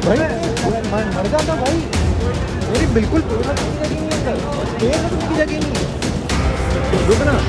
भाई मर मर जाता भाई मेरी बिल्कुल पैर रखने की जगह नहीं है अंदर पैर रखने की जगह नहीं है रुक ना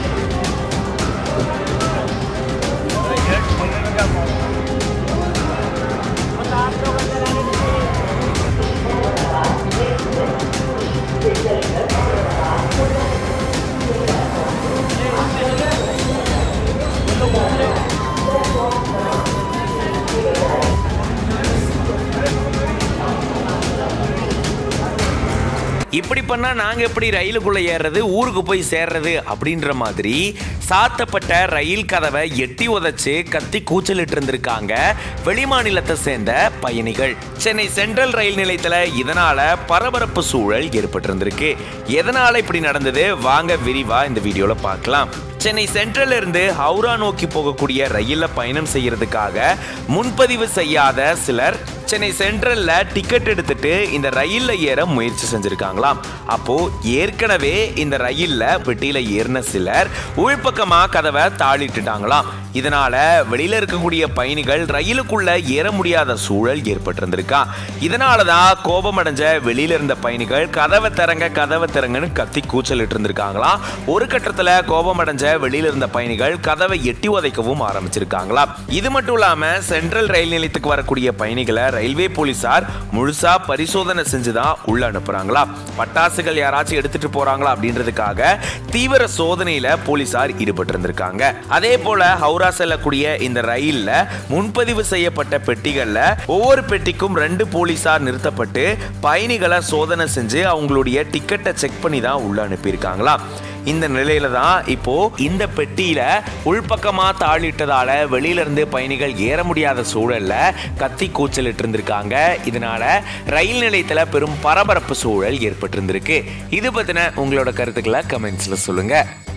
இப்படி பண்ணா நாங்க எப்படி ரயிலுக்குள்ள ஏறுறது ஊருக்கு போய் சேர்றது அப்படின்ற மாதிரி சாத்தப்பட்ட ரயில் கதவை எட்டி உதைச்சு கத்தி கூச்சலிட்டு இருந்திருக்காங்க வெளிமாநிலத்தை சேர்ந்த பயணிகள் சென்னை சென்ட்ரல் ரயில் நிலையத்துல இதனால பரபரப்பு சூழல் ஏற்பட்டிருந்திருக்கு எதனால இப்படி நடந்தது வாங்க விரிவா இந்த வீடியோல பார்க்கலாம் சென்னை சென்ட்ரல்ல இருந்து ஹவுரா நோக்கி போகக்கூடிய ரயில்ல பயணம் செய்யறதுக்காக முன்பதிவு செய்யாத சிலர் சென்னை சென்ட்ரல்ல டிக்கெட் எடுத்துட்டு இந்த ரயில்ல ஏற முயற்சி செஞ்சிருக்காங்களாம் அப்போ ஏற்கனவே இந்த ரயில்ல பெட்டியில ஏறின சிலர் உள்பக்கமா கதவை தாளிட்டுட்டாங்களாம் இதனால வெளியில இருக்கக்கூடிய பயணிகள் ரயிலுக்குள்ள ஏற முடியாத சூழல் ஏற்பட்டிருந்திருக்கா இதனாலதான் கோபமடைஞ்ச வெளியில இருந்த பயணிகள் கதவை திறங்க கதவை திறங்கன்னு கத்தி கூச்சலிட்டு இருந்திருக்காங்களாம் ஒரு கட்டத்துல கோபமடைஞ்ச வெளியில இருந்த பயணிகள் கதவை எட்டி உதைக்கவும் ஆரம்பிச்சிருக்காங்களாம் இது மட்டும் இல்லாம சென்ட்ரல் ரயில் நிலையத்துக்கு வரக்கூடிய பயணிகளை ரயில்வே போலீசார் முழுசா பரிசோதனை செஞ்சுதான் உள்ள அனுப்புறாங்களா பட்டாசுகள் யாராச்சும் எடுத்துட்டு போறாங்களா அப்படின்றதுக்காக தீவிர சோதனையில போலீசார் ஈடுபட்டு இருந்திருக்காங்க அதே போல ஹவுரா செல்லக்கூடிய இந்த ரயில்ல முன்பதிவு செய்யப்பட்ட பெட்டிகள்ல ஒவ்வொரு பெட்டிக்கும் ரெண்டு போலீசார் நிறுத்தப்பட்டு பயணிகளை சோதனை செஞ்சு அவங்களுடைய டிக்கெட்டை செக் பண்ணி தான் உள்ள அனுப்பியிருக்காங்களா இந்த நிலையில தான் இப்போ இந்த பெட்டியில உள்பக்கமா தாளிட்டதால வெளியில இருந்து பயணிகள் ஏற முடியாத சூழல்ல கத்தி கூச்சலிட்டு இருந்திருக்காங்க இதனால ரயில் நிலையத்துல பெரும் பரபரப்பு சூழல் ஏற்பட்டிருந்திருக்கு இது பத்தின உங்களோட கருத்துக்களை கமெண்ட்ஸ்ல சொல்லுங்க